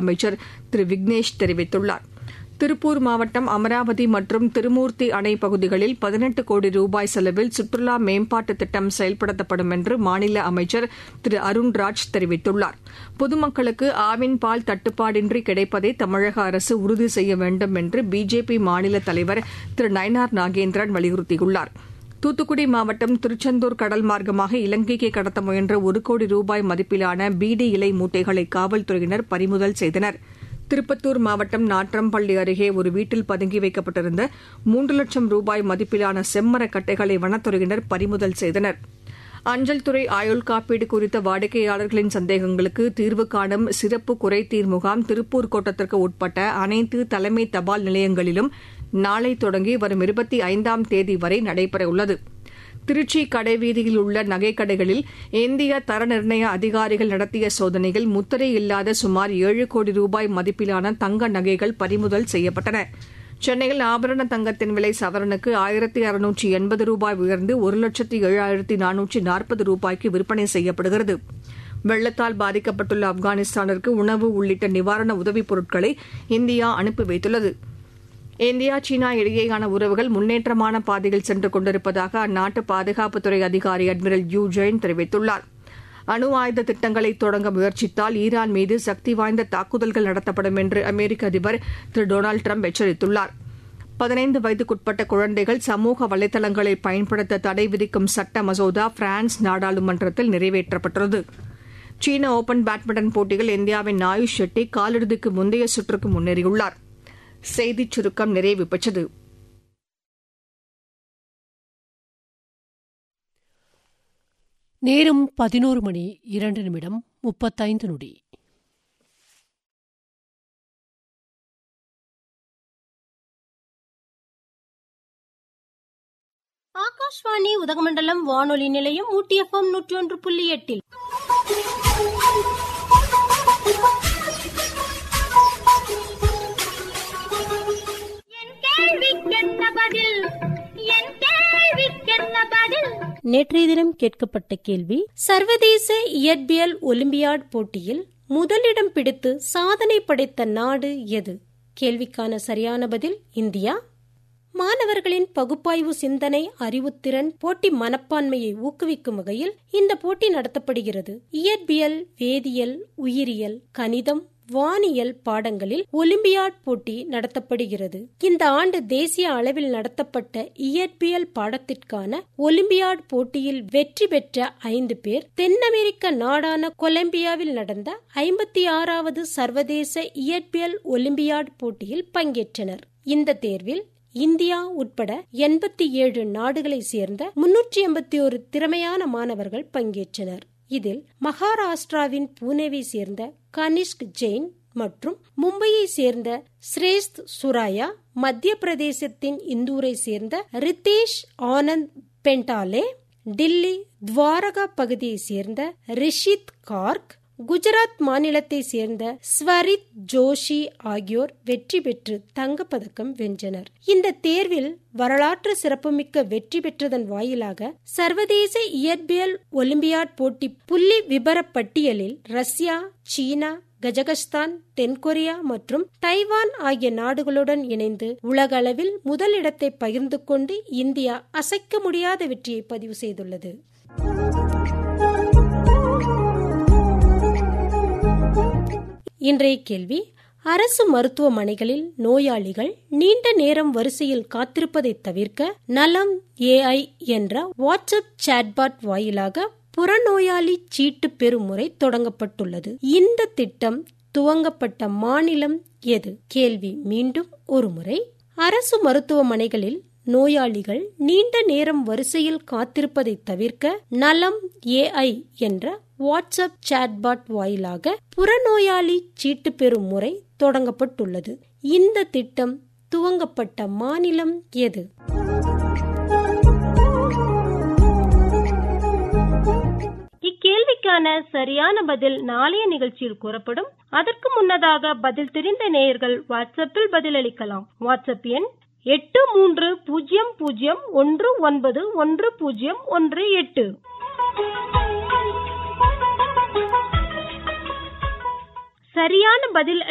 அமைச்சர் திரு விக்னேஷ் தெரிவித்துள்ளார் திருப்பூர் மாவட்டம் அமராவதி மற்றும் திருமூர்த்தி அணை பகுதிகளில் பதினெட்டு கோடி ரூபாய் செலவில் சுற்றுலா மேம்பாட்டு திட்டம் செயல்படுத்தப்படும் என்று மாநில அமைச்சர் திரு அருண்ராஜ் தெரிவித்துள்ளார் பொதுமக்களுக்கு ஆவின் பால் தட்டுப்பாடின்றி கிடைப்பதை தமிழக அரசு உறுதி செய்ய வேண்டும் என்று பிஜேபி மாநில தலைவர் திரு நயனார் நாகேந்திரன் வலியுறுத்தியுள்ளார் தூத்துக்குடி மாவட்டம் திருச்செந்தூர் கடல் மார்க்கமாக இலங்கைக்கு கடத்த முயன்ற ஒரு கோடி ரூபாய் மதிப்பிலான பீடி இலை மூட்டைகளை காவல்துறையினர் பறிமுதல் செய்தனா் திருப்பத்தூர் மாவட்டம் நாற்றம்பள்ளி அருகே ஒரு வீட்டில் பதுங்கி வைக்கப்பட்டிருந்த மூன்று லட்சம் ரூபாய் மதிப்பிலான செம்மர கட்டைகளை வனத்துறையினர் பறிமுதல் செய்தனர் அஞ்சல் துறை ஆயுள் காப்பீடு குறித்த வாடிக்கையாளர்களின் சந்தேகங்களுக்கு தீர்வு காணும் சிறப்பு குறைதீர் முகாம் திருப்பூர் கோட்டத்திற்கு உட்பட்ட அனைத்து தலைமை தபால் நிலையங்களிலும் நாளை தொடங்கி வரும் இருபத்தி ஐந்தாம் தேதி வரை நடைபெறவுள்ளது திருச்சி கடைவீதியில் உள்ள நகைக்கடைகளில் இந்திய தர நிர்ணய அதிகாரிகள் நடத்திய சோதனையில் முத்திரை இல்லாத சுமார் ஏழு கோடி ரூபாய் மதிப்பிலான தங்க நகைகள் பறிமுதல் செய்யப்பட்டன சென்னையில் ஆபரண தங்கத்தின் விலை சவரனுக்கு ஆயிரத்தி அறுநூற்றி எண்பது ரூபாய் உயர்ந்து ஒரு லட்சத்தி ஏழாயிரத்தி நானூற்றி நாற்பது ரூபாய்க்கு விற்பனை செய்யப்படுகிறது வெள்ளத்தால் பாதிக்கப்பட்டுள்ள ஆப்கானிஸ்தானிற்கு உணவு உள்ளிட்ட நிவாரண உதவிப் பொருட்களை இந்தியா அனுப்பி வைத்துள்ளது இந்தியா சீனா இடையேயான உறவுகள் முன்னேற்றமான பாதையில் சென்று கொண்டிருப்பதாக அந்நாட்டு பாதுகாப்புத்துறை அதிகாரி அட்மிரல் யூ ஜெயின் தெரிவித்துள்ளார் அணு ஆயுத திட்டங்களை தொடங்க முயற்சித்தால் ஈரான் மீது சக்தி வாய்ந்த தாக்குதல்கள் நடத்தப்படும் என்று அமெரிக்க அதிபர் திரு டொனால்டு ட்ரம்ப் எச்சரித்துள்ளார் பதினைந்து வயதுக்குட்பட்ட குழந்தைகள் சமூக வலைதளங்களை பயன்படுத்த தடை விதிக்கும் சட்ட மசோதா பிரான்ஸ் நாடாளுமன்றத்தில் நிறைவேற்றப்பட்டுள்ளது சீன ஓபன் பேட்மிண்டன் போட்டியில் இந்தியாவின் ஆயுஷ் ஷெட்டி காலிறுதிக்கு முந்தைய சுற்றுக்கு முன்னேறியுள்ளார் செய்திச் சுருக்கம் நிறைவு பெற்றது நேரம் பதினோரு மணி இரண்டு நிமிடம் முப்பத்தைந்து நொடி ஆகாஷ்வாணி உதகமண்டலம் வானொலி நிலையம் ஊட்டி எஃப்எம் நூற்றி ஒன்று புள்ளி எட்டில் நேற்றைய தினம் கேட்கப்பட்ட கேள்வி சர்வதேச இயற்பியல் ஒலிம்பியாட் போட்டியில் முதலிடம் பிடித்து சாதனை படைத்த நாடு எது கேள்விக்கான சரியான பதில் இந்தியா மாணவர்களின் பகுப்பாய்வு சிந்தனை அறிவுத்திறன் போட்டி மனப்பான்மையை ஊக்குவிக்கும் வகையில் இந்த போட்டி நடத்தப்படுகிறது இயற்பியல் வேதியியல் உயிரியல் கணிதம் வானியல் பாடங்களில் ஒலிம்பியாட் போட்டி நடத்தப்படுகிறது இந்த ஆண்டு தேசிய அளவில் நடத்தப்பட்ட இயற்பியல் பாடத்திற்கான ஒலிம்பியாட் போட்டியில் வெற்றி பெற்ற ஐந்து பேர் தென் அமெரிக்க நாடான கொலம்பியாவில் நடந்த ஐம்பத்தி ஆறாவது சர்வதேச இயற்பியல் ஒலிம்பியாட் போட்டியில் பங்கேற்றனர் இந்த தேர்வில் இந்தியா உட்பட எண்பத்தி ஏழு நாடுகளை சேர்ந்த முன்னூற்றி எண்பத்தி ஒரு திறமையான மாணவர்கள் பங்கேற்றனர் இதில் மகாராஷ்டிராவின் பூனேவை சேர்ந்த கனிஷ்க் ஜெயின் மற்றும் மும்பையை சேர்ந்த ஸ்ரேஸ்த் சுராயா மத்திய பிரதேசத்தின் இந்தூரை சேர்ந்த ரிதேஷ் ஆனந்த் பென்டாலே டில்லி துவாரகா பகுதியை சேர்ந்த ரிஷித் கார்க் குஜராத் மாநிலத்தை சேர்ந்த ஸ்வரித் ஜோஷி ஆகியோர் வெற்றி பெற்று தங்கப்பதக்கம் வென்றனர் இந்த தேர்வில் வரலாற்று சிறப்புமிக்க வெற்றி பெற்றதன் வாயிலாக சர்வதேச இயற்பியல் ஒலிம்பியாட் போட்டி புள்ளி விபர பட்டியலில் ரஷ்யா சீனா கஜகஸ்தான் தென்கொரியா மற்றும் தைவான் ஆகிய நாடுகளுடன் இணைந்து உலக அளவில் முதலிடத்தை பகிர்ந்து கொண்டு இந்தியா அசைக்க முடியாத வெற்றியை பதிவு செய்துள்ளது இன்றைய கேள்வி அரசு மருத்துவமனைகளில் நோயாளிகள் நீண்ட நேரம் வரிசையில் காத்திருப்பதை தவிர்க்க நலம் ஏஐ என்ற வாட்ஸ்அப் சாட்பாட் வாயிலாக புறநோயாளி சீட்டு பெறும் முறை தொடங்கப்பட்டுள்ளது இந்த திட்டம் துவங்கப்பட்ட மாநிலம் எது கேள்வி மீண்டும் ஒருமுறை அரசு மருத்துவமனைகளில் நோயாளிகள் நீண்ட நேரம் வரிசையில் காத்திருப்பதை தவிர்க்க நலம் ஏஐ என்ற வாட்ஸ்அப் சாட்பாட் வாயிலாக புறநோயாளி சீட்டு பெறும் முறை தொடங்கப்பட்டுள்ளது இந்த திட்டம் துவங்கப்பட்ட மாநிலம் எது இக்கேள்விக்கான சரியான பதில் நாளைய நிகழ்ச்சியில் கூறப்படும் அதற்கு முன்னதாக பதில் தெரிந்த நேயர்கள் வாட்ஸ்அப்பில் பதிலளிக்கலாம் வாட்ஸ்அப் எண் எட்டு மூன்று பூஜ்ஜியம் பூஜ்ஜியம் ஒன்று ஒன்பது ஒன்று பூஜ்ஜியம் ஒன்று எட்டு சரியான பதில்